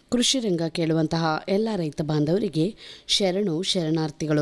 ಕೃಷಿ ರಂಗ ಕೇಳುವಂತಹ ಎಲ್ಲ ರೈತ ಬಾಂಧವರಿಗೆ ಶರಣು ಶರಣಾರ್ಥಿಗಳು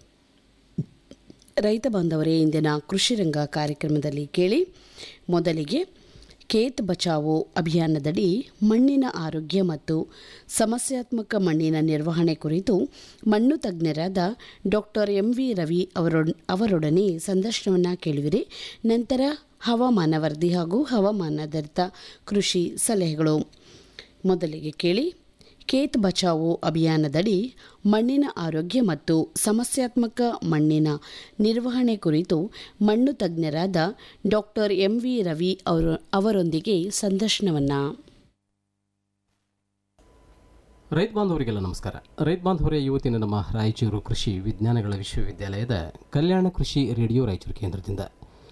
ರೈತ ಬಾಂಧವರೇ ಇಂದಿನ ಕೃಷಿ ರಂಗ ಕಾರ್ಯಕ್ರಮದಲ್ಲಿ ಕೇಳಿ ಮೊದಲಿಗೆ ಖೇತ್ ಬಚಾವೋ ಅಭಿಯಾನದಡಿ ಮಣ್ಣಿನ ಆರೋಗ್ಯ ಮತ್ತು ಸಮಸ್ಯಾತ್ಮಕ ಮಣ್ಣಿನ ನಿರ್ವಹಣೆ ಕುರಿತು ಮಣ್ಣು ತಜ್ಞರಾದ ಡಾಕ್ಟರ್ ಎಂ ವಿ ರವಿ ಅವರೊ ಅವರೊಡನೆ ಸಂದರ್ಶನವನ್ನು ಕೇಳುವಿರಿ ನಂತರ ಹವಾಮಾನ ವರದಿ ಹಾಗೂ ಹವಾಮಾನಾಧಾರಿತ ಕೃಷಿ ಸಲಹೆಗಳು ಮೊದಲಿಗೆ ಕೇಳಿ ಖೇತ್ ಬಚಾವೋ ಅಭಿಯಾನದಡಿ ಮಣ್ಣಿನ ಆರೋಗ್ಯ ಮತ್ತು ಸಮಸ್ಯಾತ್ಮಕ ಮಣ್ಣಿನ ನಿರ್ವಹಣೆ ಕುರಿತು ಮಣ್ಣು ತಜ್ಞರಾದ ಡಾಕ್ಟರ್ ಎಂ ವಿ ರವಿ ಅವರು ಅವರೊಂದಿಗೆ ಸಂದರ್ಶನವನ್ನು ರೈತ ಬಾಂಧವರಿಗೆಲ್ಲ ನಮಸ್ಕಾರ ರೈತ ಬಾಂಧವರೇ ಇವತ್ತಿನ ನಮ್ಮ ರಾಯಚೂರು ಕೃಷಿ ವಿಜ್ಞಾನಗಳ ವಿಶ್ವವಿದ್ಯಾಲಯದ ಕಲ್ಯಾಣ ಕೃಷಿ ರೇಡಿಯೋ ರಾಯಚೂರು ಕೇಂದ್ರದಿಂದ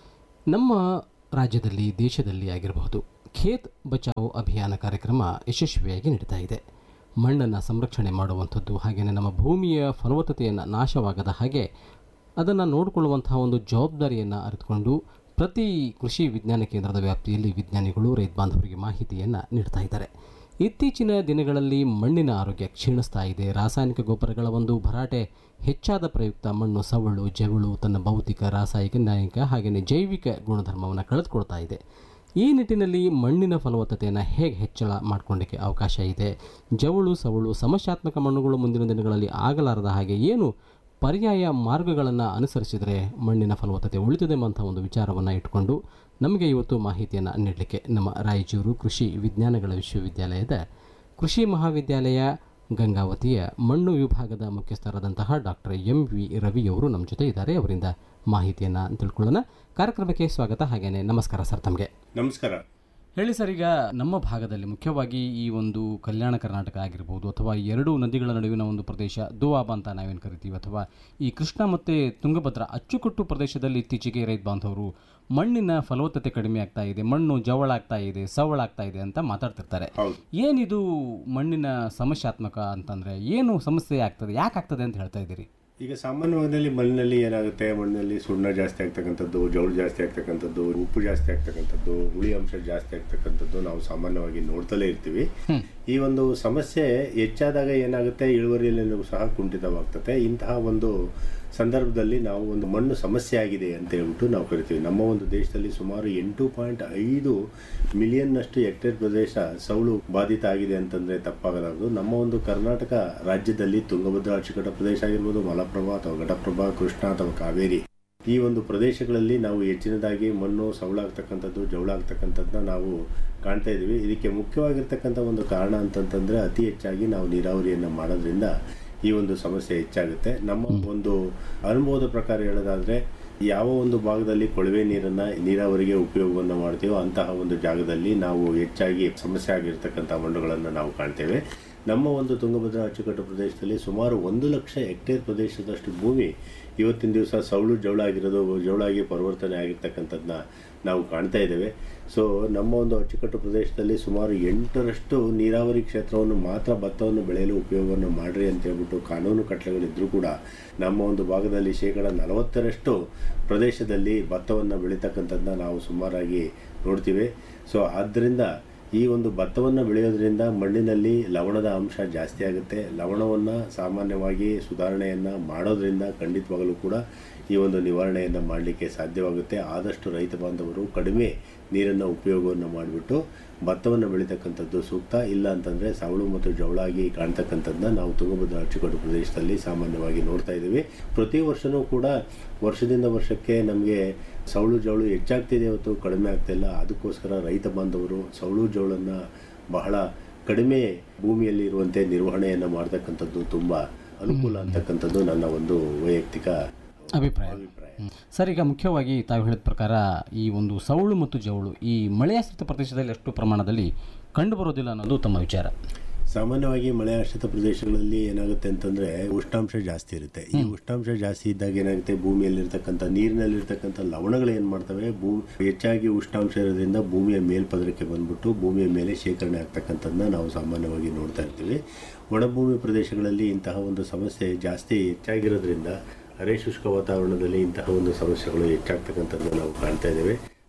ನಮ್ಮ ರಾಜ್ಯದಲ್ಲಿ ದೇಶದಲ್ಲಿ ಆಗಿರಬಹುದು ಖೇತ್ ಬಚಾವೋ ಅಭಿಯಾನ ಕಾರ್ಯಕ್ರಮ ಯಶಸ್ವಿಯಾಗಿ ನಡೀತಾ ಇದೆ ಮಣ್ಣನ್ನು ಸಂರಕ್ಷಣೆ ಮಾಡುವಂಥದ್ದು ಹಾಗೆಯೇ ನಮ್ಮ ಭೂಮಿಯ ಫಲವತ್ತತೆಯನ್ನು ನಾಶವಾಗದ ಹಾಗೆ ಅದನ್ನು ನೋಡಿಕೊಳ್ಳುವಂತಹ ಒಂದು ಜವಾಬ್ದಾರಿಯನ್ನು ಅರಿತುಕೊಂಡು ಪ್ರತಿ ಕೃಷಿ ವಿಜ್ಞಾನ ಕೇಂದ್ರದ ವ್ಯಾಪ್ತಿಯಲ್ಲಿ ವಿಜ್ಞಾನಿಗಳು ರೈತ ಬಾಂಧವರಿಗೆ ಮಾಹಿತಿಯನ್ನು ನೀಡ್ತಾ ಇದ್ದಾರೆ ಇತ್ತೀಚಿನ ದಿನಗಳಲ್ಲಿ ಮಣ್ಣಿನ ಆರೋಗ್ಯ ಕ್ಷೀಣಿಸ್ತಾ ಇದೆ ರಾಸಾಯನಿಕ ಗೊಬ್ಬರಗಳ ಒಂದು ಭರಾಟೆ ಹೆಚ್ಚಾದ ಪ್ರಯುಕ್ತ ಮಣ್ಣು ಸವಳು ಜವಳು ತನ್ನ ಭೌತಿಕ ರಾಸಾಯನಿಕ ಹಾಗೆಯೇ ಜೈವಿಕ ಗುಣಧರ್ಮವನ್ನು ಕಳೆದುಕೊಳ್ತಾ ಇದೆ ಈ ನಿಟ್ಟಿನಲ್ಲಿ ಮಣ್ಣಿನ ಫಲವತ್ತತೆಯನ್ನು ಹೇಗೆ ಹೆಚ್ಚಳ ಮಾಡಿಕೊಳ್ಳಿಕ್ಕೆ ಅವಕಾಶ ಇದೆ ಜವಳು ಸವಳು ಸಮಸ್ಯಾತ್ಮಕ ಮಣ್ಣುಗಳು ಮುಂದಿನ ದಿನಗಳಲ್ಲಿ ಆಗಲಾರದ ಹಾಗೆ ಏನು ಪರ್ಯಾಯ ಮಾರ್ಗಗಳನ್ನು ಅನುಸರಿಸಿದರೆ ಮಣ್ಣಿನ ಫಲವತ್ತತೆ ಉಳಿತದೆ ಎಂಬಂಥ ಒಂದು ವಿಚಾರವನ್ನು ಇಟ್ಕೊಂಡು ನಮಗೆ ಇವತ್ತು ಮಾಹಿತಿಯನ್ನು ನೀಡಲಿಕ್ಕೆ ನಮ್ಮ ರಾಯಚೂರು ಕೃಷಿ ವಿಜ್ಞಾನಗಳ ವಿಶ್ವವಿದ್ಯಾಲಯದ ಕೃಷಿ ಮಹಾವಿದ್ಯಾಲಯ ಗಂಗಾವತಿಯ ಮಣ್ಣು ವಿಭಾಗದ ಮುಖ್ಯಸ್ಥರಾದಂತಹ ಡಾಕ್ಟರ್ ಎಂ ವಿ ರವಿಯವರು ನಮ್ಮ ಜೊತೆ ಇದ್ದಾರೆ ಅವರಿಂದ ಮಾಹಿತಿಯನ್ನು ತಿಳ್ಕೊಳ್ಳೋಣ ಕಾರ್ಯಕ್ರಮಕ್ಕೆ ಸ್ವಾಗತ ಹಾಗೇನೆ ನಮಸ್ಕಾರ ಸರ್ ತಮಗೆ ನಮಸ್ಕಾರ ಹೇಳಿ ಸರ್ ಈಗ ನಮ್ಮ ಭಾಗದಲ್ಲಿ ಮುಖ್ಯವಾಗಿ ಈ ಒಂದು ಕಲ್ಯಾಣ ಕರ್ನಾಟಕ ಆಗಿರ್ಬೋದು ಅಥವಾ ಎರಡು ನದಿಗಳ ನಡುವಿನ ಒಂದು ಪ್ರದೇಶ ದೋವಾಬ ಅಂತ ನಾವೇನು ಕರಿತೀವಿ ಅಥವಾ ಈ ಕೃಷ್ಣ ಮತ್ತು ತುಂಗಭದ್ರಾ ಅಚ್ಚುಕಟ್ಟು ಪ್ರದೇಶದಲ್ಲಿ ಇತ್ತೀಚೆಗೆ ರೈತ ಬಾಂಧವರು ಮಣ್ಣಿನ ಫಲವತ್ತತೆ ಕಡಿಮೆ ಆಗ್ತಾ ಇದೆ ಮಣ್ಣು ಜವಳಾಗ್ತಾ ಇದೆ ಸವಳಾಗ್ತಾ ಇದೆ ಅಂತ ಮಾತಾಡ್ತಿರ್ತಾರೆ ಹೌದು ಏನಿದು ಮಣ್ಣಿನ ಸಮಸ್ಯಾತ್ಮಕ ಅಂತಂದ್ರೆ ಏನು ಸಮಸ್ಯೆ ಆಗ್ತದೆ ಯಾಕೆ ಆಗ್ತದೆ ಅಂತ ಹೇಳ್ತಾ ಇದ್ದೀರಿ ಈಗ ಸಾಮಾನ್ಯವಾಗಿ ಮಣ್ಣಿನಲ್ಲಿ ಏನಾಗುತ್ತೆ ಮಣ್ಣಿನಲ್ಲಿ ಸುಣ್ಣ ಜಾಸ್ತಿ ಆಗ್ತಕ್ಕಂಥದ್ದು ಜೌಳು ಜಾಸ್ತಿ ಆಗ್ತಕ್ಕಂಥದ್ದು ಉಪ್ಪು ಜಾಸ್ತಿ ಆಗ್ತಕ್ಕಂಥದ್ದು ಹುಳಿ ಅಂಶ ಜಾಸ್ತಿ ಆಗ್ತಕ್ಕಂಥದ್ದು ನಾವು ಸಾಮಾನ್ಯವಾಗಿ ನೋಡ್ತಲೇ ಇರ್ತೀವಿ ಈ ಒಂದು ಸಮಸ್ಯೆ ಹೆಚ್ಚಾದಾಗ ಏನಾಗುತ್ತೆ ಇಳುವರಿಯಲ್ಲೂ ಸಹ ಕುಂಠಿತವಾಗ್ತದೆ ಇಂತಹ ಒಂದು ಸಂದರ್ಭದಲ್ಲಿ ನಾವು ಒಂದು ಮಣ್ಣು ಸಮಸ್ಯೆ ಆಗಿದೆ ಅಂತ ಹೇಳ್ಬಿಟ್ಟು ನಾವು ಕರಿತೀವಿ ನಮ್ಮ ಒಂದು ದೇಶದಲ್ಲಿ ಸುಮಾರು ಎಂಟು ಪಾಯಿಂಟ್ ಐದು ಮಿಲಿಯನ್ನಷ್ಟು ಹೆಕ್ಟೇರ್ ಪ್ರದೇಶ ಸೌಳು ಬಾಧಿತ ಆಗಿದೆ ಅಂತಂದ್ರೆ ತಪ್ಪಾಗಲಾರದು ನಮ್ಮ ಒಂದು ಕರ್ನಾಟಕ ರಾಜ್ಯದಲ್ಲಿ ತುಂಗಭದ್ರಾ ಅಚ್ಚುಕಟ್ಟ ಪ್ರದೇಶ ಆಗಿರ್ಬೋದು ಮಲಪ್ರಭಾ ಅಥವಾ ಘಟಪ್ರಭಾ ಕೃಷ್ಣ ಅಥವಾ ಕಾವೇರಿ ಈ ಒಂದು ಪ್ರದೇಶಗಳಲ್ಲಿ ನಾವು ಹೆಚ್ಚಿನದಾಗಿ ಮಣ್ಣು ಸವಳಾಗ್ತಕ್ಕಂಥದ್ದು ಜವಳಾಗ್ತಕ್ಕಂಥದ್ದನ್ನ ನಾವು ಕಾಣ್ತಾ ಇದ್ದೀವಿ ಇದಕ್ಕೆ ಮುಖ್ಯವಾಗಿರ್ತಕ್ಕಂಥ ಒಂದು ಕಾರಣ ಅಂತಂತಂದ್ರೆ ಅತಿ ಹೆಚ್ಚಾಗಿ ನಾವು ನೀರಾವರಿಯನ್ನು ಮಾಡೋದ್ರಿಂದ ಈ ಒಂದು ಸಮಸ್ಯೆ ಹೆಚ್ಚಾಗುತ್ತೆ ನಮ್ಮ ಒಂದು ಅನುಭವದ ಪ್ರಕಾರ ಹೇಳೋದಾದ್ರೆ ಯಾವ ಒಂದು ಭಾಗದಲ್ಲಿ ಕೊಳವೆ ನೀರನ್ನ ನೀರಾವರಿಗೆ ಉಪಯೋಗವನ್ನು ಮಾಡ್ತೀವೋ ಅಂತಹ ಒಂದು ಜಾಗದಲ್ಲಿ ನಾವು ಹೆಚ್ಚಾಗಿ ಸಮಸ್ಯೆ ಆಗಿರ್ತಕ್ಕಂಥ ಮಣ್ಣುಗಳನ್ನು ನಾವು ಕಾಣ್ತೇವೆ ನಮ್ಮ ಒಂದು ತುಂಗಭದ್ರಾ ಅಚ್ಚುಕಟ್ಟು ಪ್ರದೇಶದಲ್ಲಿ ಸುಮಾರು ಒಂದು ಲಕ್ಷ ಹೆಕ್ಟೇರ್ ಪ್ರದೇಶದಷ್ಟು ಭೂಮಿ ಇವತ್ತಿನ ದಿವಸ ಸೌಳು ಜವಳಾಗಿರೋದು ಜವಳಾಗಿ ಪರಿವರ್ತನೆ ಆಗಿರ್ತಕ್ಕಂಥದ್ದನ್ನ ನಾವು ಕಾಣ್ತಾ ಇದ್ದೇವೆ ಸೊ ನಮ್ಮ ಒಂದು ಅಚ್ಚುಕಟ್ಟು ಪ್ರದೇಶದಲ್ಲಿ ಸುಮಾರು ಎಂಟರಷ್ಟು ನೀರಾವರಿ ಕ್ಷೇತ್ರವನ್ನು ಮಾತ್ರ ಭತ್ತವನ್ನು ಬೆಳೆಯಲು ಉಪಯೋಗವನ್ನು ಮಾಡ್ರಿ ಅಂತ ಹೇಳ್ಬಿಟ್ಟು ಕಾನೂನು ಕಟ್ಟಳೆಗಳಿದ್ರೂ ಕೂಡ ನಮ್ಮ ಒಂದು ಭಾಗದಲ್ಲಿ ಶೇಕಡ ನಲವತ್ತರಷ್ಟು ಪ್ರದೇಶದಲ್ಲಿ ಭತ್ತವನ್ನು ಬೆಳೀತಕ್ಕಂಥದ್ದನ್ನ ನಾವು ಸುಮಾರಾಗಿ ನೋಡ್ತೀವಿ ಸೊ ಆದ್ದರಿಂದ ಈ ಒಂದು ಭತ್ತವನ್ನು ಬೆಳೆಯೋದ್ರಿಂದ ಮಣ್ಣಿನಲ್ಲಿ ಲವಣದ ಅಂಶ ಜಾಸ್ತಿ ಆಗುತ್ತೆ ಲವಣವನ್ನು ಸಾಮಾನ್ಯವಾಗಿ ಸುಧಾರಣೆಯನ್ನು ಮಾಡೋದ್ರಿಂದ ಖಂಡಿತವಾಗಲೂ ಕೂಡ ಈ ಒಂದು ನಿವಾರಣೆಯನ್ನು ಮಾಡಲಿಕ್ಕೆ ಸಾಧ್ಯವಾಗುತ್ತೆ ಆದಷ್ಟು ರೈತ ಬಾಂಧವರು ಕಡಿಮೆ ನೀರನ್ನು ಉಪಯೋಗವನ್ನು ಮಾಡಿಬಿಟ್ಟು ಭತ್ತವನ್ನು ಬೆಳೀತಕ್ಕಂಥದ್ದು ಸೂಕ್ತ ಇಲ್ಲ ಅಂತಂದರೆ ಸವಳು ಮತ್ತು ಜವಳಾಗಿ ಕಾಣ್ತಕ್ಕಂಥದ್ದನ್ನ ನಾವು ತುಂಗಭದ್ರಾ ಅಚ್ಚುಕಟ್ಟು ಪ್ರದೇಶದಲ್ಲಿ ಸಾಮಾನ್ಯವಾಗಿ ನೋಡ್ತಾ ಇದ್ದೀವಿ ಪ್ರತಿ ವರ್ಷವೂ ಕೂಡ ವರ್ಷದಿಂದ ವರ್ಷಕ್ಕೆ ನಮಗೆ ಸವಳು ಜವಳು ಹೆಚ್ಚಾಗ್ತಿದೆ ಹೊತ್ತು ಕಡಿಮೆ ಆಗ್ತಿಲ್ಲ ಅದಕ್ಕೋಸ್ಕರ ರೈತ ಬಾಂಧವರು ಸವಳು ಜವಳನ್ನು ಬಹಳ ಕಡಿಮೆ ಭೂಮಿಯಲ್ಲಿ ಇರುವಂತೆ ನಿರ್ವಹಣೆಯನ್ನು ಮಾಡ್ತಕ್ಕಂಥದ್ದು ತುಂಬ ಅನುಕೂಲ ಅಂತಕ್ಕಂಥದ್ದು ನನ್ನ ಒಂದು ವೈಯಕ್ತಿಕ ಅಭಿಪ್ರಾಯ ಅಭಿಪ್ರಾಯ ಸರ್ ಈಗ ಮುಖ್ಯವಾಗಿ ತಾವು ಹೇಳಿದ ಪ್ರಕಾರ ಈ ಒಂದು ಸೌಳು ಮತ್ತು ಜವಳು ಈ ಮಳೆಯಾಶ್ರಿತ ಪ್ರದೇಶದಲ್ಲಿ ಎಷ್ಟು ಪ್ರಮಾಣದಲ್ಲಿ ಕಂಡುಬರೋದಿಲ್ಲ ಅನ್ನೋದು ತಮ್ಮ ವಿಚಾರ ಸಾಮಾನ್ಯವಾಗಿ ಮಳೆ ಆಶ್ರಿತ ಪ್ರದೇಶಗಳಲ್ಲಿ ಏನಾಗುತ್ತೆ ಅಂತಂದ್ರೆ ಉಷ್ಣಾಂಶ ಜಾಸ್ತಿ ಇರುತ್ತೆ ಈ ಉಷ್ಣಾಂಶ ಜಾಸ್ತಿ ಇದ್ದಾಗ ಏನಾಗುತ್ತೆ ಭೂಮಿಯಲ್ಲಿರ್ತಕ್ಕಂಥ ನೀರಿನಲ್ಲಿರ್ತಕ್ಕಂಥ ಲವಣಗಳು ಏನು ಮಾಡ್ತವೆ ಭೂ ಹೆಚ್ಚಾಗಿ ಉಷ್ಣಾಂಶ ಇರೋದ್ರಿಂದ ಭೂಮಿಯ ಮೇಲ್ಪದರಕ್ಕೆ ಬಂದ್ಬಿಟ್ಟು ಭೂಮಿಯ ಮೇಲೆ ಶೇಖರಣೆ ಆಗ್ತಕ್ಕಂಥದ್ದನ್ನ ನಾವು ಸಾಮಾನ್ಯವಾಗಿ ನೋಡ್ತಾ ಇರ್ತೀವಿ ಒಣಭೂಮಿ ಪ್ರದೇಶಗಳಲ್ಲಿ ಇಂತಹ ಒಂದು ಸಮಸ್ಯೆ ಜಾಸ್ತಿ ಹೆಚ್ಚಾಗಿರೋದ್ರಿಂದ ಅರೆ ಶುಷ್ಕ ವಾತಾವರಣದಲ್ಲಿ ಇಂತಹ ಒಂದು ಸಮಸ್ಯೆಗಳು ಹೆಚ್ಚಾಗ್ತಕ್ಕಂಥದ್ದನ್ನ ನಾವು ಕಾಣ್ತಾ ಇದ್ದೇವೆ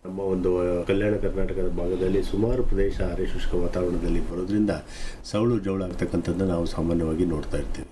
ನಮ್ಮ ಒಂದು ಕಲ್ಯಾಣ ಕರ್ನಾಟಕದ ಭಾಗದಲ್ಲಿ ಸುಮಾರು ಪ್ರದೇಶ ಅರೆ ಶುಷ್ಕ ವಾತಾವರಣದಲ್ಲಿ ಬರೋದ್ರಿಂದ ಸೌಳು ಜೌಳು ಆಗ್ತಕ್ಕಂಥದ್ದನ್ನ ನಾವು ಸಾಮಾನ್ಯವಾಗಿ ನೋಡ್ತಾ ಇರ್ತೀವಿ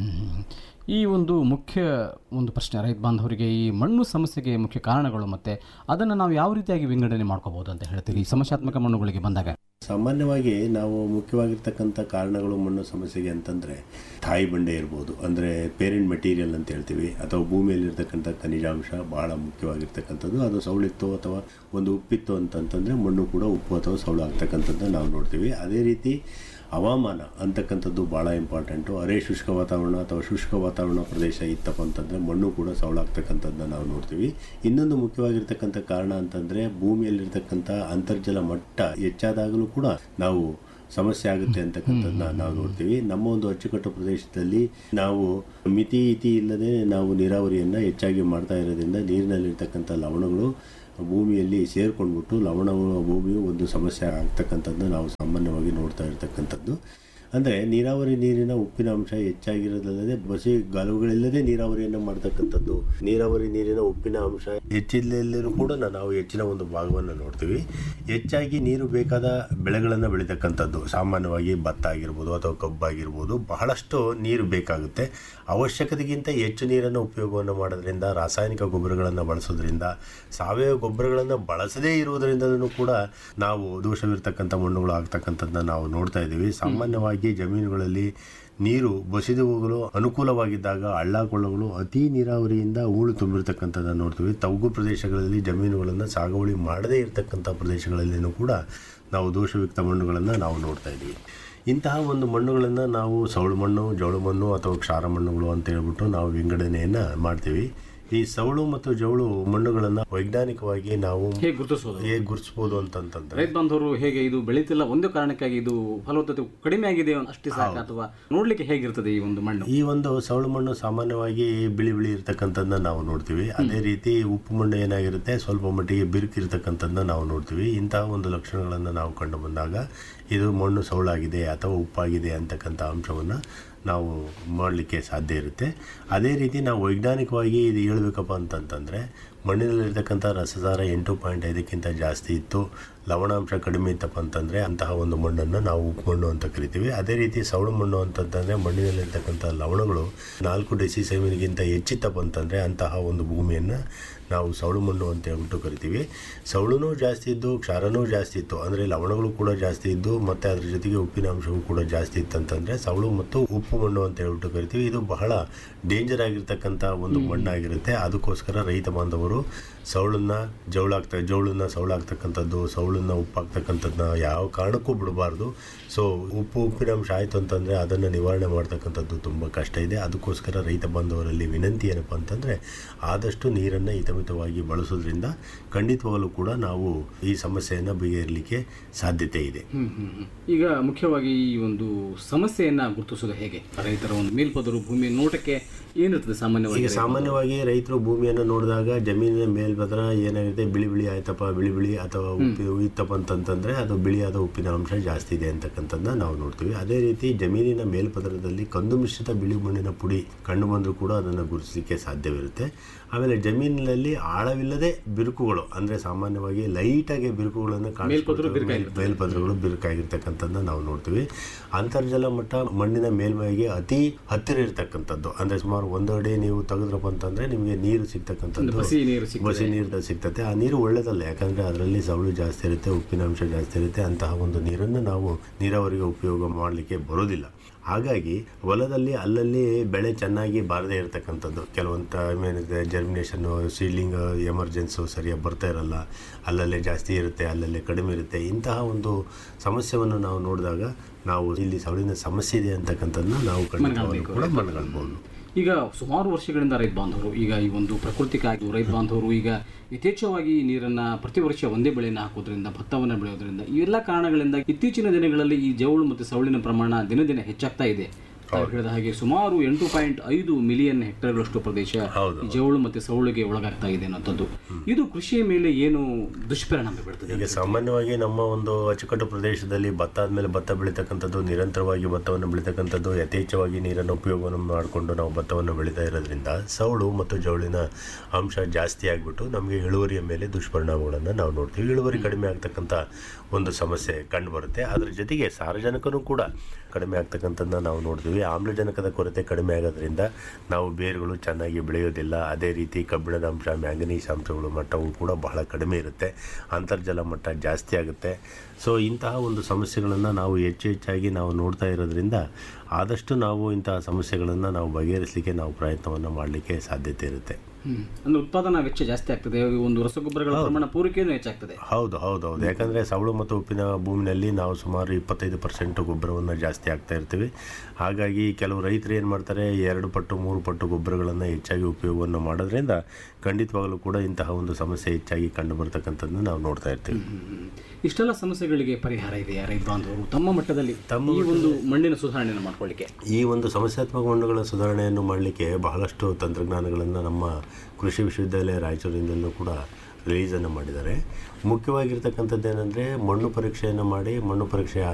ಈ ಒಂದು ಮುಖ್ಯ ಒಂದು ಪ್ರಶ್ನೆ ರೈತ ಬಾಂಧವರಿಗೆ ಈ ಮಣ್ಣು ಸಮಸ್ಯೆಗೆ ಮುಖ್ಯ ಕಾರಣಗಳು ಮತ್ತು ಅದನ್ನು ನಾವು ಯಾವ ರೀತಿಯಾಗಿ ವಿಂಗಡಣೆ ಮಾಡ್ಕೋಬಹುದು ಅಂತ ಹೇಳ್ತೀವಿ ಈ ಸಮಸ್ಯಾತ್ಮಕ ಮಣ್ಣುಗಳಿಗೆ ಬಂದಾಗ ಸಾಮಾನ್ಯವಾಗಿ ನಾವು ಮುಖ್ಯವಾಗಿರ್ತಕ್ಕಂಥ ಕಾರಣಗಳು ಮಣ್ಣು ಸಮಸ್ಯೆಗೆ ಅಂತಂದರೆ ತಾಯಿ ಬಂಡೆ ಇರ್ಬೋದು ಅಂದರೆ ಪೇರೆಂಟ್ ಮೆಟೀರಿಯಲ್ ಅಂತ ಹೇಳ್ತೀವಿ ಅಥವಾ ಭೂಮಿಯಲ್ಲಿರ್ತಕ್ಕಂಥ ಖನಿಜಾಂಶ ಬಹಳ ಮುಖ್ಯವಾಗಿರ್ತಕ್ಕಂಥದ್ದು ಅದು ಸೌಳಿತ್ತು ಅಥವಾ ಒಂದು ಉಪ್ಪಿತ್ತು ಅಂತಂತಂದರೆ ಮಣ್ಣು ಕೂಡ ಉಪ್ಪು ಅಥವಾ ಸೌಳು ಆಗ್ತಕ್ಕಂಥದ್ದನ್ನ ನಾವು ನೋಡ್ತೀವಿ ಅದೇ ರೀತಿ ಹವಾಮಾನ ಅಂತಕ್ಕಂಥದ್ದು ಭಾಳ ಇಂಪಾರ್ಟೆಂಟು ಅರೆ ಶುಷ್ಕ ವಾತಾವರಣ ಅಥವಾ ಶುಷ್ಕ ವಾತಾವರಣ ಪ್ರದೇಶ ಇತ್ತಪ್ಪ ಅಂತಂದರೆ ಮಣ್ಣು ಕೂಡ ಸೌಳಾಗ್ತಕ್ಕಂಥದ್ದನ್ನ ನಾವು ನೋಡ್ತೀವಿ ಇನ್ನೊಂದು ಮುಖ್ಯವಾಗಿರ್ತಕ್ಕಂಥ ಕಾರಣ ಅಂತಂದರೆ ಭೂಮಿಯಲ್ಲಿರ್ತಕ್ಕಂಥ ಅಂತರ್ಜಲ ಮಟ್ಟ ಹೆಚ್ಚಾದಾಗಲೂ ಕೂಡ ನಾವು ಸಮಸ್ಯೆ ಆಗುತ್ತೆ ಅಂತಕ್ಕಂಥದ್ದನ್ನ ನಾವು ನೋಡ್ತೀವಿ ನಮ್ಮ ಒಂದು ಅಚ್ಚುಕಟ್ಟು ಪ್ರದೇಶದಲ್ಲಿ ನಾವು ಮಿತಿ ಇತಿ ಇಲ್ಲದೆ ನಾವು ನೀರಾವರಿಯನ್ನು ಹೆಚ್ಚಾಗಿ ಮಾಡ್ತಾ ಇರೋದ್ರಿಂದ ನೀರಿನಲ್ಲಿರ್ತಕ್ಕಂಥ ಲವಣಗಳು ಭೂಮಿಯಲ್ಲಿ ಸೇರ್ಕೊಂಡ್ಬಿಟ್ಟು ಲವಣಗಳು ಭೂಮಿಯು ಒಂದು ಸಮಸ್ಯೆ ಆಗ್ತಕ್ಕಂಥದ್ದು ನಾವು ಸಾಮಾನ್ಯವಾಗಿ ನೋಡ್ತಾ ಇರ್ತಕ್ಕಂಥದ್ದು ಅಂದರೆ ನೀರಾವರಿ ನೀರಿನ ಉಪ್ಪಿನ ಅಂಶ ಹೆಚ್ಚಾಗಿರೋದಲ್ಲದೆ ಬಸಿ ಗಾಲುಗಳಿಲ್ಲದೆ ನೀರಾವರಿಯನ್ನು ಮಾಡ್ತಕ್ಕಂಥದ್ದು ನೀರಾವರಿ ನೀರಿನ ಉಪ್ಪಿನ ಅಂಶ ಹೆಚ್ಚಿಲ್ಲೂ ಕೂಡ ನಾವು ಹೆಚ್ಚಿನ ಒಂದು ಭಾಗವನ್ನು ನೋಡ್ತೀವಿ ಹೆಚ್ಚಾಗಿ ನೀರು ಬೇಕಾದ ಬೆಳೆಗಳನ್ನು ಬೆಳೀತಕ್ಕಂಥದ್ದು ಸಾಮಾನ್ಯವಾಗಿ ಭತ್ತ ಆಗಿರ್ಬೋದು ಅಥವಾ ಕಬ್ಬಾಗಿರ್ಬೋದು ಬಹಳಷ್ಟು ನೀರು ಬೇಕಾಗುತ್ತೆ ಅವಶ್ಯಕತೆಗಿಂತ ಹೆಚ್ಚು ನೀರನ್ನು ಉಪಯೋಗವನ್ನು ಮಾಡೋದ್ರಿಂದ ರಾಸಾಯನಿಕ ಗೊಬ್ಬರಗಳನ್ನು ಬಳಸೋದ್ರಿಂದ ಸಾವಯವ ಗೊಬ್ಬರಗಳನ್ನು ಬಳಸದೇ ಇರುವುದರಿಂದಲೂ ಕೂಡ ನಾವು ದೋಷವಿರ್ತಕ್ಕಂಥ ಮಣ್ಣುಗಳು ಆಗ್ತಕ್ಕಂಥದ್ದನ್ನ ನಾವು ನೋಡ್ತಾ ಇದ್ದೀವಿ ಸಾಮಾನ್ಯವಾಗಿ ಜಮೀನುಗಳಲ್ಲಿ ನೀರು ಬಸಿದು ಹೋಗಲು ಅನುಕೂಲವಾಗಿದ್ದಾಗ ಹಳ್ಳ ಕೊಳ್ಳಗಳು ಅತಿ ನೀರಾವರಿಯಿಂದ ಹೂಳು ತುಂಬಿರ್ತಕ್ಕಂಥದ್ದನ್ನು ನೋಡ್ತೀವಿ ತಗ್ಗು ಪ್ರದೇಶಗಳಲ್ಲಿ ಜಮೀನುಗಳನ್ನು ಸಾಗುವಳಿ ಮಾಡದೇ ಇರತಕ್ಕಂಥ ಪ್ರದೇಶಗಳಲ್ಲಿನೂ ಕೂಡ ನಾವು ದೋಷಯುಕ್ತ ಮಣ್ಣುಗಳನ್ನು ನಾವು ನೋಡ್ತಾ ಇದ್ದೀವಿ ಇಂತಹ ಒಂದು ಮಣ್ಣುಗಳನ್ನು ನಾವು ಸೌಳು ಮಣ್ಣು ಜೌಳು ಮಣ್ಣು ಅಥವಾ ಕ್ಷಾರ ಮಣ್ಣುಗಳು ಅಂತ ಹೇಳ್ಬಿಟ್ಟು ನಾವು ವಿಂಗಡಣೆಯನ್ನು ಮಾಡ್ತೀವಿ ಈ ಸೌಳು ಮತ್ತು ಜೌಳು ಮಣ್ಣುಗಳನ್ನು ವೈಜ್ಞಾನಿಕವಾಗಿ ನಾವು ಹೇಗೆ ಗುರುತಿಸೋದು ಹೇಗೆ ಗುರುತಿಸ್ಬೋದು ಅಂತಂತಂದ್ರೆ ರೈತ ಬಾಂಧವರು ಹೇಗೆ ಇದು ಬೆಳೀತಿಲ್ಲ ಒಂದೇ ಕಾರಣಕ್ಕಾಗಿ ಇದು ಫಲವತ್ತತೆ ಕಡಿಮೆ ಆಗಿದೆ ಅಷ್ಟೇ ಸಾಕು ಅಥವಾ ನೋಡ್ಲಿಕ್ಕೆ ಹೇಗಿರ್ತದೆ ಈ ಒಂದು ಮಣ್ಣು ಈ ಒಂದು ಸೌಳು ಮಣ್ಣು ಸಾಮಾನ್ಯವಾಗಿ ಬಿಳಿ ಬಿಳಿ ಇರ್ತಕ್ಕಂಥದ್ದನ್ನ ನಾವು ನೋಡ್ತೀವಿ ಅದೇ ರೀತಿ ಉಪ್ಪು ಮಣ್ಣು ಏನಾಗಿರುತ್ತೆ ಸ್ವಲ್ಪ ಮಟ್ಟಿಗೆ ಬಿರುಕಿರ್ತಕ್ಕಂಥದ್ದನ್ನ ನಾವು ನೋಡ್ತೀವಿ ಇಂತಹ ಒಂದು ಲಕ್ಷಣಗಳನ್ನು ನಾವು ಕಂಡು ಬಂದಾಗ ಇದು ಮಣ್ಣು ಸೌಳಾಗಿದೆ ಅಥವಾ ಉಪ್ಪಾಗಿದೆ ಅಂತಕ್ಕಂಥ ಅಂಶವನ್ನು ನಾವು ಮಾಡಲಿಕ್ಕೆ ಸಾಧ್ಯ ಇರುತ್ತೆ ಅದೇ ರೀತಿ ನಾವು ವೈಜ್ಞಾನಿಕವಾಗಿ ಇದು ಹೇಳ್ಬೇಕಪ್ಪ ಅಂತಂತಂದರೆ ಮಣ್ಣಿನಲ್ಲಿರ್ತಕ್ಕಂಥ ರಸಸಾರ ಎಂಟು ಪಾಯಿಂಟ್ ಐದಕ್ಕಿಂತ ಜಾಸ್ತಿ ಇತ್ತು ಲವಣಾಂಶ ಕಡಿಮೆ ಇತ್ತಪ್ಪ ಅಂತಂದರೆ ಅಂತಹ ಒಂದು ಮಣ್ಣನ್ನು ನಾವು ಉಪ್ಪು ಮಣ್ಣು ಅಂತ ಕರಿತೀವಿ ಅದೇ ರೀತಿ ಸೌಳು ಮಣ್ಣು ಅಂತಂತಂದರೆ ಮಣ್ಣಿನಲ್ಲಿರ್ತಕ್ಕಂಥ ಲವಣಗಳು ನಾಲ್ಕು ಡೆಸಿ ಸೆವೆನ್ಗಿಂತ ಹೆಚ್ಚಿತ್ತಪ್ಪ ಅಂತಂದರೆ ಅಂತಹ ಒಂದು ಭೂಮಿಯನ್ನು ನಾವು ಸೌಳು ಮಣ್ಣು ಅಂತ ಹೇಳ್ಬಿಟ್ಟು ಕರಿತೀವಿ ಸೌಳುನೂ ಜಾಸ್ತಿ ಇದ್ದು ಕ್ಷಾರನೂ ಜಾಸ್ತಿ ಇತ್ತು ಅಂದರೆ ಲವಣಗಳು ಕೂಡ ಜಾಸ್ತಿ ಇದ್ದು ಮತ್ತು ಅದ್ರ ಜೊತೆಗೆ ಉಪ್ಪಿನ ಅಂಶವೂ ಕೂಡ ಜಾಸ್ತಿ ಇತ್ತಂತಂದರೆ ಸೌಳು ಮತ್ತು ಉಪ್ಪು ಮಣ್ಣು ಅಂತ ಹೇಳ್ಬಿಟ್ಟು ಕರಿತೀವಿ ಇದು ಬಹಳ ಡೇಂಜರ್ ಆಗಿರ್ತಕ್ಕಂಥ ಒಂದು ಮಣ್ಣಾಗಿರುತ್ತೆ ಅದಕ್ಕೋಸ್ಕರ ರೈತ ಬಾಂಧವರು ಸೌಳನ್ನ ಜೌಳಾಗ್ತಾ ಜೌಳನ್ನ ಸೌಳಾಗ್ತಕ್ಕಂಥದ್ದು ಸೌಳನ್ನ ಉಪ್ಪಾಗ್ತಕ್ಕಂಥದ್ದನ್ನ ಯಾವ ಕಾರಣಕ್ಕೂ ಬಿಡಬಾರ್ದು ಸೊ ಉಪ್ಪು ಉಪ್ಪಿನ ಅಂಶ ಆಯಿತು ಅಂತಂದರೆ ಅದನ್ನು ನಿವಾರಣೆ ಮಾಡ್ತಕ್ಕಂಥದ್ದು ತುಂಬ ಕಷ್ಟ ಇದೆ ಅದಕ್ಕೋಸ್ಕರ ರೈತ ಬಾಂಧವರಲ್ಲಿ ವಿನಂತಿ ಏನಪ್ಪ ಅಂತಂದರೆ ಆದಷ್ಟು ನೀರನ್ನು ಹಿತಮಿತವಾಗಿ ಬಳಸೋದ್ರಿಂದ ಖಂಡಿತವಾಗಲೂ ಕೂಡ ನಾವು ಈ ಸಮಸ್ಯೆಯನ್ನು ಬಗೆಹರಲಿಕ್ಕೆ ಸಾಧ್ಯತೆ ಇದೆ ಹ್ಮ್, ಹ್ಮ್, ಹ್ಮ್. ಈಗ ಮುಖ್ಯವಾಗಿ ಈ ಒಂದು ಸಮಸ್ಯೆಯನ್ನ ಗುರುತಿಸೋದು ಹೇಗೆ ರೈತರ ಒಂದು ಮೇಲ್ಪದರು ಭೂಮಿ ನೋಟಕ್ಕೆ ಏನಿರ್ತದೆ ಸಾಮಾನ್ಯವಾಗಿ ಈಗ ಸಾಮಾನ್ಯವಾಗಿ ರೈತರು ಭೂಮಿಯನ್ನು ನೋಡಿದಾಗ ಜಮೀನಿನ ಮೇಲ್ಪದರ ಏನಾಗುತ್ತೆ ಬಿಳಿ ಬಿಳಿ ಆಯ್ತಪ್ಪ ಬಿಳಿ ಬಿಳಿ ಅಥವಾ ಉಪ್ಪಿ ಇತ್ತಪ್ಪ ಅಂತಂತಂದ್ರೆ ಅದು ಬಿಳಿಯಾದ ಉಪ್ಪಿನ ಅಂಶ ಜಾಸ್ತಿ ಇದೆ ಅಂತಕ್ಕಂಥದ್ದನ್ನ ನಾವು ನೋಡ್ತೀವಿ ಅದೇ ರೀತಿ ಜಮೀನಿನ ಮೇಲ್ಪದರದಲ್ಲಿ ಕಂದು ಮಿಶ್ರಿತ ಬಿಳಿ ಮಣ್ಣಿನ ಪುಡಿ ಕಂಡು ಬಂದರೂ ಕೂಡ ಅದನ್ನು ಗುರುತಿಸಲಿಕ್ಕೆ ಸಾಧ್ಯವಿರುತ್ತೆ ಆಮೇಲೆ ಜಮೀನಿನಲ್ಲಿ ಆಳವಿಲ್ಲದೆ ಬಿರುಕುಗಳು ಅಂದ್ರೆ ಸಾಮಾನ್ಯವಾಗಿ ಲೈಟಾಗಿ ಬಿರುಕುಗಳನ್ನು ಕಾಣಿಸ್ಕೊಳ್ತವೆ ಮೇಲ್- ಮೇಲ್ಪದರಗಳು ಬಿರುಕಾಗಿರ್ತಕ್ಕಂಥದ್ದನ್ನ ನಾವು ನೋಡ್ತೀವಿ ಅಂತರ್ಜಲ ಮಟ್ಟ ಮಣ್ಣಿನ ಮೇಲ್ಮೈಗೆ ಅತಿ ಹತ್ತಿರ ಇರ್ತಕ್ಕಂಥದ್ದು ಅಂದ್ರೆ ಸುಮಾರು ಒಂದು ಅಡಿ ನೀವು ತೆಗೆದ್ರಪ್ಪ ಅಂತಂದ್ರೆ ನಿಮಗೆ ನೀರು ಸಿಗ್ತಕ್ಕಂಥದ್ದು ಬಸಿ ನೀರು ಸಿಗ್ತದೆ. ಬಸಿ ನೀರು ಸಿಗ್ತದೆ ಆ ನೀರು ಒಳ್ಳೆದಲ್ಲ ಯಾಕಂದ್ರೆ ಅದರಲ್ಲಿ ಸವಳು ಜಾಸ್ತಿ ಇರುತ್ತೆ ಉಪ್ಪಿನ ಅಂಶ ಜಾಸ್ತಿ ಇರುತ್ತೆ ಅಂತಹ ಒಂದು ನೀರನ್ನು ನಾವು ನೀರಾವರಿಗೆ ಉಪಯೋಗ ಮಾಡಲಿಕ್ಕೆ ಬರೋದಿಲ್ಲ ಹಾಗಾಗಿ ಹೊಲದಲ್ಲಿ ಅಲ್ಲಲ್ಲಿ ಬೆಳೆ ಚೆನ್ನಾಗಿ ಬಾರದೇ ಇರತಕ್ಕಂಥದ್ದು ಕೆಲವೊಂದು ಟೈಮ್ ಏನಿದೆ ಜರ್ಮಿನೇಷನ್ ಸೀಡ್ಲಿಂಗ್ ಎಮರ್ಜೆನ್ಸು ಸರಿಯಾಗಿ ಬರ್ತಾ ಇರಲ್ಲ ಅಲ್ಲಲ್ಲೇ ಜಾಸ್ತಿ ಇರುತ್ತೆ ಅಲ್ಲಲ್ಲೇ ಕಡಿಮೆ ಇರುತ್ತೆ ಇಂತಹ ಒಂದು ಸಮಸ್ಯೆಯನ್ನು ನಾವು ನೋಡಿದಾಗ ನಾವು ಇಲ್ಲಿ ಸವಳಿನ ಸಮಸ್ಯೆ ಇದೆ ಅಂತಕ್ಕಂಥದ್ದನ್ನ ನಾವು ಖಂಡಿತವಾಗ್ಲೂ ಕೂಡ ಮನಗಳ್ಬೋದು ಈಗ ಸುಮಾರು ವರ್ಷಗಳಿಂದ ರೈತ ಬಾಂಧವರು ಈಗ ಈ ಒಂದು ಪ್ರಕೃತಿಗಾಗಿ ರೈತ ಬಾಂಧವರು ಈಗ ಯಥೇಚ್ಛವಾಗಿ ನೀರನ್ನ ಪ್ರತಿ ವರ್ಷ ಒಂದೇ ಬೆಳೆಯನ್ನು ಹಾಕೋದ್ರಿಂದ ಭತ್ತವನ್ನು ಬೆಳೆಯೋದ್ರಿಂದ ಇವೆಲ್ಲ ಕಾರಣಗಳಿಂದ ಇತ್ತೀಚಿನ ದಿನಗಳಲ್ಲಿ ಈ ಜವಳು ಮತ್ತು ಸವಳಿನ ಪ್ರಮಾಣ ದಿನ ದಿನ ಹೆಚ್ಚಾಗ್ತಾ ಇದೆ ತಾವು ಹೇಳಿದ ಹಾಗೆ ಸುಮಾರು ಎಂಟು ಪಾಯಿಂಟ್ ಐದು ಮಿಲಿಯನ್ ಹೆಕ್ಟೇರ್ಗಳಷ್ಟು ಪ್ರದೇಶ ಹೌದು. ಈ ಜವಳು ಮತ್ತು ಸೌಳಿಗೆ ಒಳಗಾಗ್ತಾ ಇದೆ ಅನ್ನೋಂಥದ್ದು ಇದು ಕೃಷಿಯ ಮೇಲೆ ಏನು ದುಷ್ಪರಿಣಾಮ ಬೀಳ್ತದೆ ಈಗ ಸಾಮಾನ್ಯವಾಗಿ ನಮ್ಮ ಒಂದು ಅಚ್ಚುಕಟ್ಟು ಪ್ರದೇಶದಲ್ಲಿ ಭತ್ತ ಆದಮೇಲೆ ಭತ್ತ ಬೆಳೀತಕ್ಕಂಥದ್ದು ನಿರಂತರವಾಗಿ ಭತ್ತವನ್ನು ಬೆಳೀತಕ್ಕಂಥದ್ದು ಯಥೇಚ್ಛವಾಗಿ ನೀರನ್ನು ಉಪಯೋಗವನ್ನು ಮಾಡಿಕೊಂಡು ನಾವು ಭತ್ತವನ್ನು ಬೆಳೀತಾ ಇರೋದ್ರಿಂದ ಸೌಳು ಮತ್ತು ಜವಳಿನ ಅಂಶ ಜಾಸ್ತಿ ಆಗಿಬಿಟ್ಟು ನಮಗೆ ಇಳುವರಿಯ ಮೇಲೆ ದುಷ್ಪರಿಣಾಮಗಳನ್ನು ನಾವು ನೋಡ್ತೀವಿ ಇಳುವರಿ ಕಡಿಮೆ ಆಗ್ತಕ್ಕಂಥ ಒಂದು ಸಮಸ್ಯೆ ಕಂಡು ಬರುತ್ತೆ ಅದ್ರ ಜೊತೆಗೆ ಸಾರಜನಕನೂ ಕೂಡ ಕಡಿಮೆ ಆಗ್ತಕ್ಕಂಥದ್ದನ್ನ ನಾವು ನೋಡ್ತೀವಿ ಆಮ್ಲಜನಕದ ಕೊರತೆ ಕಡಿಮೆ ಆಗೋದ್ರಿಂದ ನಾವು ಬೇರುಗಳು ಚೆನ್ನಾಗಿ ಬೆಳೆಯೋದಿಲ್ಲ ಅದೇ ರೀತಿ ಕಬ್ಬಿಣದ ಅಂಶ ಮ್ಯಾಂಗನೀಸ್ ಅಂಶಗಳು ಮಟ್ಟವು ಕೂಡ ಬಹಳ ಕಡಿಮೆ ಇರುತ್ತೆ ಅಂತರ್ಜಲ ಮಟ್ಟ ಜಾಸ್ತಿ ಆಗುತ್ತೆ ಸೊ ಇಂತಹ ಒಂದು ಸಮಸ್ಯೆಗಳನ್ನು ನಾವು ಹೆಚ್ಚು ಹೆಚ್ಚಾಗಿ ನಾವು ನೋಡ್ತಾ ಇರೋದ್ರಿಂದ ಆದಷ್ಟು ನಾವು ಇಂತಹ ಸಮಸ್ಯೆಗಳನ್ನು ನಾವು ಬಗೆಹರಿಸಲಿಕ್ಕೆ ನಾವು ಪ್ರಯತ್ನವನ್ನು ಮಾಡಲಿಕ್ಕೆ ಸಾಧ್ಯತೆ ಇರುತ್ತೆ ಹ್ಮ್. ಅಂದ್ರೆ ಉತ್ಪಾದನಾ ವೆಚ್ಚ ಜಾಸ್ತಿ ಆಗ್ತದೆ ಈ ಒಂದು ರಸಗೊಬ್ಬರಗಳ ಪ್ರಮಾಣ ಪೂರೈಕೆಯೂ ಹೆಚ್ಚಾಗ್ತದೆ ಹೌದು ಹೌದು ಹೌದು ಯಾಕಂದರೆ ಸವಳು ಮತ್ತು ಉಪ್ಪಿನ ಭೂಮಿನಲ್ಲಿ ನಾವು ಸುಮಾರು ಇಪ್ಪತ್ತೈದು ಪರ್ಸೆಂಟ್ ಗೊಬ್ಬರವನ್ನು ಜಾಸ್ತಿ ಹಾಕ್ತಾ ಇರ್ತೀವಿ ಹಾಗಾಗಿ ಕೆಲವು ರೈತರು ಏನು ಮಾಡ್ತಾರೆ ಎರಡು ಪಟ್ಟು ಮೂರು ಪಟ್ಟು ಗೊಬ್ಬರಗಳನ್ನು ಹೆಚ್ಚಾಗಿ ಉಪಯೋಗವನ್ನು ಮಾಡೋದ್ರಿಂದ ಖಂಡಿತವಾಗಲೂ ಕೂಡ ಇಂತಹ ಒಂದು ಸಮಸ್ಯೆ ಹೆಚ್ಚಾಗಿ ಕಂಡು ಬರ್ತಕ್ಕಂಥದ್ದನ್ನು ನಾವು ನೋಡ್ತಾ ಇರ್ತೀವಿ ಹ್ಮ್. ಇಷ್ಟೆಲ್ಲ ಸಮಸ್ಯೆಗಳಿಗೆ ಪರಿಹಾರ ಇದೆಯಾ ರೈತ ಬಾಂಧವರು ತಮ್ಮ ಮಟ್ಟದಲ್ಲಿ ತಮ್ಮ ಈ ಒಂದು ಮಣ್ಣಿನ ಸುಧಾರಣೆಯನ್ನು ಮಾಡ್ಕೊಳ್ಳಿಕ್ಕೆ ಈ ಒಂದು ಸಮಸ್ಯಾತ್ಮಕ ಮಣ್ಣುಗಳ ಸುಧಾರಣೆಯನ್ನು ಮಾಡಲಿಕ್ಕೆ ಬಹಳಷ್ಟು ತಂತ್ರಜ್ಞಾನಗಳನ್ನು ನಮ್ಮ ಕೃಷಿ ವಿಶ್ವವಿದ್ಯಾಲಯ ರಾಯಚೂರಿನಿಂದಲೂ ಕೂಡ ರಿಲೀಸನ್ನು ಮಾಡಿದ್ದಾರೆ ಮುಖ್ಯವಾಗಿರ್ತಕ್ಕಂಥದ್ದು ಏನಂದರೆ ಮಣ್ಣು ಪರೀಕ್ಷೆಯನ್ನು ಮಾಡಿ ಮಣ್ಣು ಪರೀಕ್ಷೆ